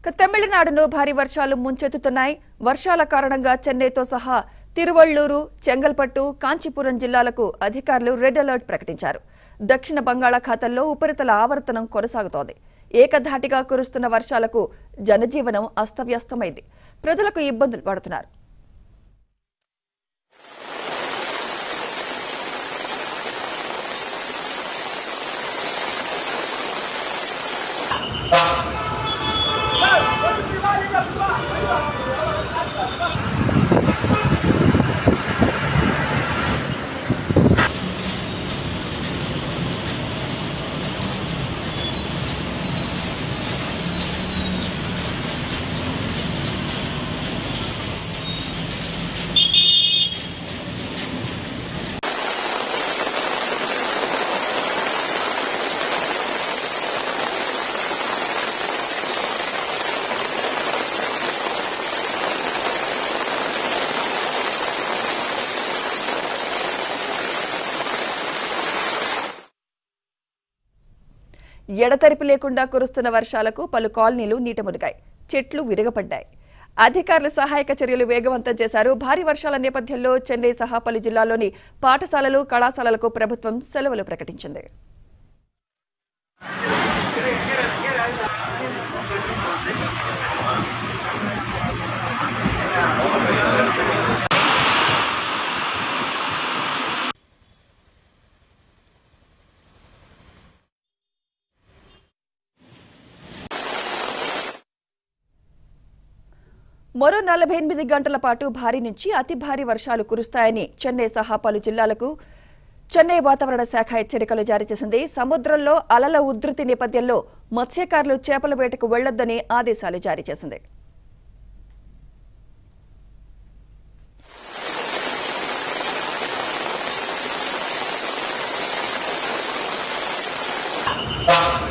ఇక తమిళనాడును భారీ వర్షాలు ముంచెత్తుతున్నాయి వర్షాల కారణంగా చెన్నైతో సహా తిరువళ్లూరు చెంగల్పట్టు కాంచీపురం జిల్లాలకు అధికారులు రెడ్ అలర్ట్ ప్రకటించారు దక్షిణ బంగాళాఖాతంలో ఉపరితల ఆవర్తనం కొనసాగుతోంది ఏకధాటిగా కురుస్తున్న వర్షాలకు జనజీవనం అస్తవ్యస్తమైంది ప్రజలకు ఇబ్బందులు పడుతున్నారు ఎడతెరిపి లేకుండా కురుస్తున్న వర్షాలకు పలు కాలనీలు నీట మునిగాయి చెట్లు విరగపడ్డాయి అధికారులు సహాయక చర్యలు వేగవంతం చేశారు భారీ వర్షాల నేపథ్యంలో చెన్నై సహా పలు జిల్లాల్లోని పాఠశాలలు కళాశాలలకు ప్రభుత్వం సెలవులు ప్రకటించింది మరో నలభై ఎనిమిది గంటల పాటు భారీ నుంచి అతి భారీ వర్షాలు కురుస్తాయని చెన్నై సహా పలు జిల్లాలకు చెన్నై వాతావరణ శాఖ హెచ్చరికలు జారీ చేసింది సముద్రంలో అలల ఉధృతి నేపథ్యంలో మత్స్యకారులు చేపల వేటకు వెళ్లొద్దని ఆదేశాలు జారీ చేసింది Bye.